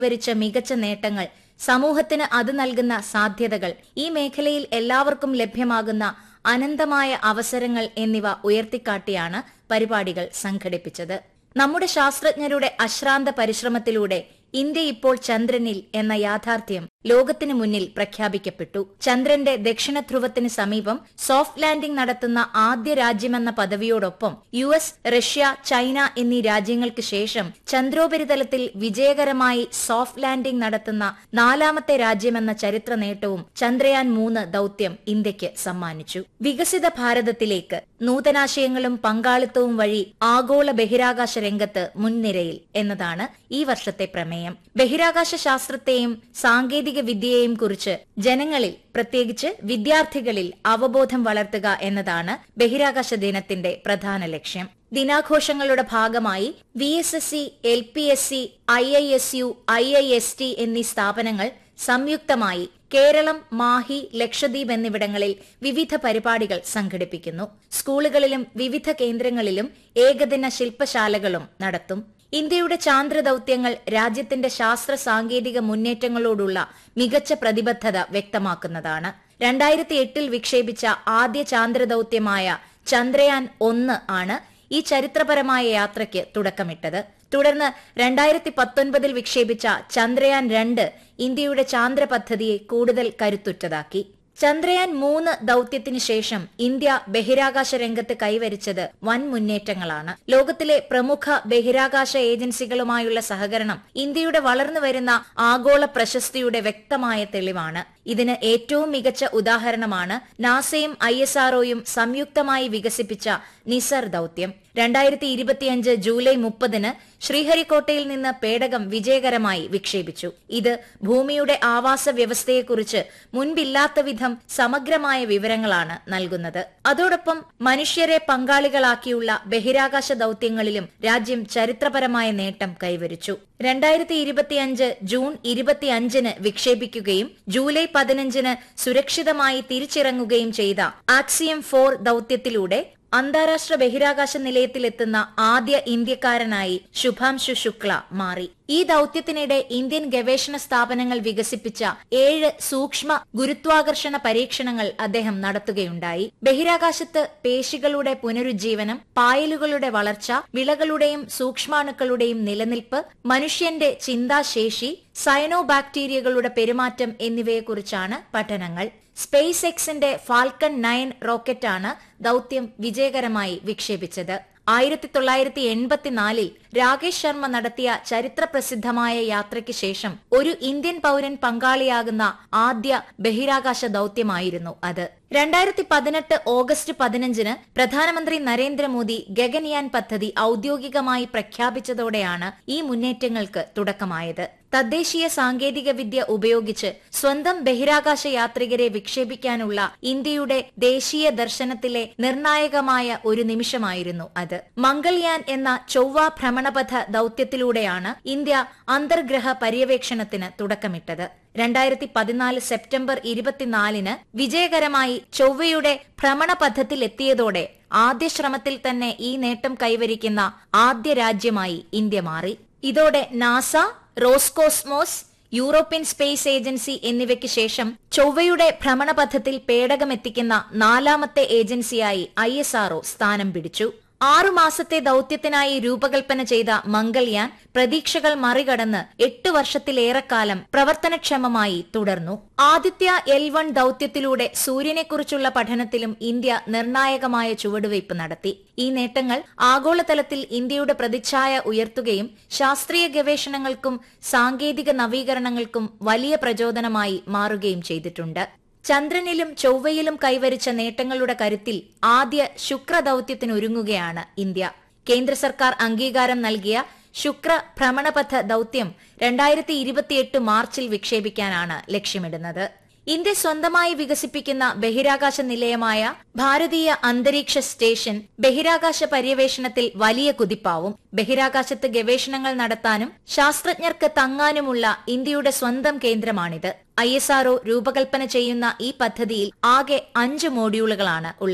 കൈവരിച്ച മികച്ച നേട്ടങ്ങൾ സമൂഹത്തിന് അത് നൽകുന്ന സാധ്യതകൾ ഈ മേഖലയിൽ എല്ലാവർക്കും ലഭ്യമാകുന്ന അനന്തമായ അവസരങ്ങൾ എന്നിവ ഉയർത്തിക്കാട്ടിയാണ് പരിപാടികൾ സംഘടിപ്പിച്ചത് നമ്മുടെ ശാസ്ത്രജ്ഞരുടെ അശ്രാന്ത പരിശ്രമത്തിലൂടെ ഇന്ത്യ ഇപ്പോൾ ചന്ദ്രനിൽ എന്ന യാഥാർത്ഥ്യം ലോകത്തിനു മുന്നിൽ പ്രഖ്യാപിക്കപ്പെട്ടു ചന്ദ്രന്റെ ദക്ഷിണ ധ്രുവത്തിന് സമീപം സോഫ്റ്റ് ലാൻഡിംഗ് നടത്തുന്ന ആദ്യ രാജ്യമെന്ന പദവിയോടൊപ്പം യു എസ് റഷ്യ ചൈന എന്നീ രാജ്യങ്ങൾക്ക് ശേഷം ചന്ദ്രോപരിതലത്തിൽ വിജയകരമായി സോഫ്റ്റ് ലാൻഡിംഗ് നടത്തുന്ന നാലാമത്തെ രാജ്യമെന്ന ചരിത്ര നേട്ടവും ചന്ദ്രയാൻ മൂന്ന് ദൌത്യം ഇന്ത്യക്ക് സമ്മാനിച്ചു വികസിത ഭാരതത്തിലേക്ക് നൂതനാശയങ്ങളും പങ്കാളിത്തവും വഴി ആഗോള ബഹിരാകാശ രംഗത്ത് മുൻനിരയിൽ എന്നതാണ് ഈ വർഷത്തെ പ്രമേയം ബഹിരാകാശ ശാസ്ത്രത്തെയും സാങ്കേതിക വിദ്യയെയും കുറിച്ച് ജനങ്ങളിൽ പ്രത്യേകിച്ച് വിദ്യാർത്ഥികളിൽ അവബോധം വളർത്തുക എന്നതാണ് ബഹിരാകാശ ദിനത്തിന്റെ പ്രധാന ലക്ഷ്യം ദിനാഘോഷങ്ങളുടെ ഭാഗമായി V S S C L P S C I I S U I I S T എന്നീ സ്ഥാപനങ്ങൾ സംയുക്തമായി കേരളം മാഹി ലക്ഷദ്വീപ് എന്നിവിടങ്ങളിൽ വിവിധ പരിപാടികൾ സംഘടിപ്പിക്കുന്നു സ്കൂളുകളിലും വിവിധ കേന്ദ്രങ്ങളിലും ഏകദിന ശില്പശാലകളും നടത്തും ഇന്ത്യയുടെ ചാന്ദ്ര ദൌത്യങ്ങൾ രാജ്യത്തിന്റെ ശാസ്ത്ര സാങ്കേതിക മുന്നേറ്റങ്ങളോടുള്ള മികച്ച പ്രതിബദ്ധത വ്യക്തമാക്കുന്നതാണ് രണ്ടായിരത്തി എട്ടിൽ വിക്ഷേപിച്ച ആദ്യ ചാന്ദ്ര ദൌത്യമായ ചന്ദ്രയാൻ ഒന്ന് ആണ് ഈ ചരിത്രപരമായ യാത്രയ്ക്ക് തുടക്കമിട്ടത് തുടർന്ന് രണ്ടായിരത്തി പത്തൊൻപതിൽ വിക്ഷേപിച്ച ചന്ദ്രയാൻ രണ്ട് ഇന്ത്യയുടെ ചാന്ദ്ര പദ്ധതിയെ കൂടുതൽ കരുത്തുറ്റതാക്കി ചന്ദ്രയാൻ മൂന്ന് ദൌത്യത്തിനു ശേഷം ഇന്ത്യ ബഹിരാകാശ രംഗത്ത് കൈവരിച്ചത് വൻ മുന്നേറ്റങ്ങളാണ് ലോകത്തിലെ പ്രമുഖ ബഹിരാകാശ ഏജൻസികളുമായുള്ള സഹകരണം ഇന്ത്യയുടെ വളർന്നുവരുന്ന ആഗോള പ്രശസ്തിയുടെ വ്യക്തമായ തെളിവാണ് ഇതിന് ഏറ്റവും മികച്ച ഉദാഹരണമാണ് നാസയും ഐ എസ് ആർഒയും സംയുക്തമായി വികസിപ്പിച്ച നിസർ ദൌത്യം രണ്ടായിരത്തി ഇരുപത്തിയഞ്ച് ജൂലൈ മുപ്പതിന് ശ്രീഹരിക്കോട്ടയിൽ നിന്ന് പേടകം വിജയകരമായി വിക്ഷേപിച്ചു ഇത് ഭൂമിയുടെ ആവാസ വ്യവസ്ഥയെക്കുറിച്ച് മുൻപില്ലാത്ത വിധം സമഗ്രമായ വിവരങ്ങളാണ് നൽകുന്നത് അതോടൊപ്പം മനുഷ്യരെ പങ്കാളികളാക്കിയുള്ള ബഹിരാകാശ ദൌത്യങ്ങളിലും രാജ്യം ചരിത്രപരമായ നേട്ടം കൈവരിച്ചു രണ്ടായിരത്തി ഇരുപത്തിയഞ്ച് ജൂൺ ഇരുപത്തിയഞ്ചിന് വിക്ഷേപിക്കുകയും ജൂലൈ പതിനഞ്ചിന് സുരക്ഷിതമായി തിരിച്ചിറങ്ങുകയും ചെയ്ത ആക്സിയം ഫോർ ദൌത്യത്തിലൂടെ അന്താരാഷ്ട്ര ബഹിരാകാശ നിലയത്തിലെത്തുന്ന ആദ്യ ഇന്ത്യക്കാരനായി ശുഭാംശു ശുക്ല മാറി ഈ ദൌത്യത്തിനിടെ ഇന്ത്യൻ ഗവേഷണ സ്ഥാപനങ്ങൾ വികസിപ്പിച്ച ഏഴ് സൂക്ഷ്മ ഗുരുത്വാകർഷണ പരീക്ഷണങ്ങൾ അദ്ദേഹം നടത്തുകയുണ്ടായി ബഹിരാകാശത്ത് പേശികളുടെ പുനരുജ്ജീവനം പായലുകളുടെ വളർച്ച വിളകളുടെയും സൂക്ഷ്മാണുക്കളുടെയും നിലനിൽപ്പ് മനുഷ്യന്റെ ചിന്താശേഷി സയനോ ബാക്ടീരിയകളുടെ പെരുമാറ്റം എന്നിവയെക്കുറിച്ചാണ് പഠനങ്ങൾ സ്പേസ് എക്സിന്റെ ഫാൽക്കൺ നയൻ റോക്കറ്റാണ് ദൌത്യം വിജയകരമായി വിക്ഷേപിച്ചത് ആയിരത്തി തൊള്ളായിരത്തി എൺപത്തിനാലിൽ രാകേഷ് ശർമ്മ നടത്തിയ ചരിത്രപ്രസിദ്ധമായ യാത്രയ്ക്ക് ശേഷം ഒരു ഇന്ത്യൻ പൌരൻ പങ്കാളിയാകുന്ന ആദ്യ ബഹിരാകാശ ദൌത്യമായിരുന്നു അത് രണ്ടായിരത്തി പതിനെട്ട് ഓഗസ്റ്റ് പതിനഞ്ചിന് പ്രധാനമന്ത്രി നരേന്ദ്രമോദി ഗഗൻയാൻ പദ്ധതി ഔദ്യോഗികമായി പ്രഖ്യാപിച്ചതോടെയാണ് ഈ മുന്നേറ്റങ്ങൾക്ക് തുടക്കമായത് തദ്ദേശീയ സാങ്കേതിക വിദ്യ ഉപയോഗിച്ച് സ്വന്തം ബഹിരാകാശ യാത്രികരെ വിക്ഷേപിക്കാനുള്ള ഇന്ത്യയുടെ ദേശീയ ദർശനത്തിലെ നിർണായകമായ ഒരു നിമിഷമായിരുന്നു അത് മംഗൾയാൻ എന്ന ചൊവ്വ ഭ്രമണപഥ ദൌത്യത്തിലൂടെയാണ് ഇന്ത്യ അന്തർഗ്രഹ പര്യവേക്ഷണത്തിന് തുടക്കമിട്ടത് രണ്ടായിരത്തി പതിനാല് സെപ്റ്റംബർ ഇരുപത്തിനാലിന് വിജയകരമായി ചൊവ്വയുടെ ഭ്രമണപഥത്തിലെത്തിയതോടെ ആദ്യ ശ്രമത്തിൽ തന്നെ ഈ നേട്ടം കൈവരിക്കുന്ന ആദ്യ രാജ്യമായി ഇന്ത്യ മാറി ഇതോടെ NASA Roscosmos European space agency എന്നിവയ്ക്ക് ശേഷം ചൊവ്വയുടെ ഭ്രമണപഥത്തിൽ പേടകമെത്തിക്കുന്ന നാലാമത്തെ ഏജൻസിയായി ഐ സ്ഥാനം പിടിച്ചു ആറുമാസത്തെ ദൌത്യത്തിനായി രൂപകൽപ്പന ചെയ്ത മംഗൾയാൻ പ്രതീക്ഷകൾ മറികടന്ന് എട്ട് വർഷത്തിലേറെക്കാലം പ്രവർത്തനക്ഷമമായി തുടർന്നു ആദിത്യ എൽ വൺ ദൌത്യത്തിലൂടെ സൂര്യനെക്കുറിച്ചുള്ള പഠനത്തിലും ഇന്ത്യ നിർണായകമായ ചുവടുവയ്പ് നടത്തി ഈ നേട്ടങ്ങൾ ആഗോളതലത്തിൽ ഇന്ത്യയുടെ പ്രതിച്ഛായ ഉയർത്തുകയും ശാസ്ത്രീയ ഗവേഷണങ്ങൾക്കും സാങ്കേതിക നവീകരണങ്ങൾക്കും വലിയ പ്രചോദനമായി മാറുകയും ചെയ്തിട്ടുണ്ട് ചന്ദ്രനിലും ചൊവ്വയിലും കൈവരിച്ച നേട്ടങ്ങളുടെ കരുത്തിൽ ആദ്യ ശുക്രദൌത്യത്തിനൊരുങ്ങുകയാണ് ഇന്ത്യ കേന്ദ്ര സർക്കാർ അംഗീകാരം നൽകിയ ശുക്ര ഭ്രമണപഥ ദൌത്യം രണ്ടായിരത്തി ഇരുപത്തിയെട്ട് മാർച്ചിൽ വിക്ഷേപിക്കാനാണ് ലക്ഷ്യമിടുന്നത് ഇന്ത്യ സ്വന്തമായി വികസിപ്പിക്കുന്ന ബഹിരാകാശ നിലയമായ ഭാരതീയ അന്തരീക്ഷ സ്റ്റേഷൻ ബഹിരാകാശ പര്യവേഷണത്തിൽ വലിയ കുതിപ്പാവും ബഹിരാകാശത്ത് ഗവേഷണങ്ങൾ നടത്താനും ശാസ്ത്രജ്ഞർക്ക് തങ്ങാനുമുള്ള ഇന്ത്യയുടെ സ്വന്തം കേന്ദ്രമാണിത് ഐ എസ് ആർഒ രൂപകൽപ്പന ചെയ്യുന്ന ഈ പദ്ധതിയിൽ ആകെ അഞ്ച് മോഡ്യൂളുകളാണ് ഉള്ളത്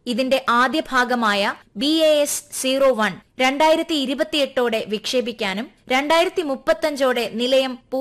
ഇതിന്റെ ആദ്യ ഭാഗമായ B A S zero one രണ്ടായിരത്തി ഇരുപത്തിയെട്ടോടെ വിക്ഷേപിക്കാനും രണ്ടായിരത്തി മുപ്പത്തഞ്ചോടെ നിലയം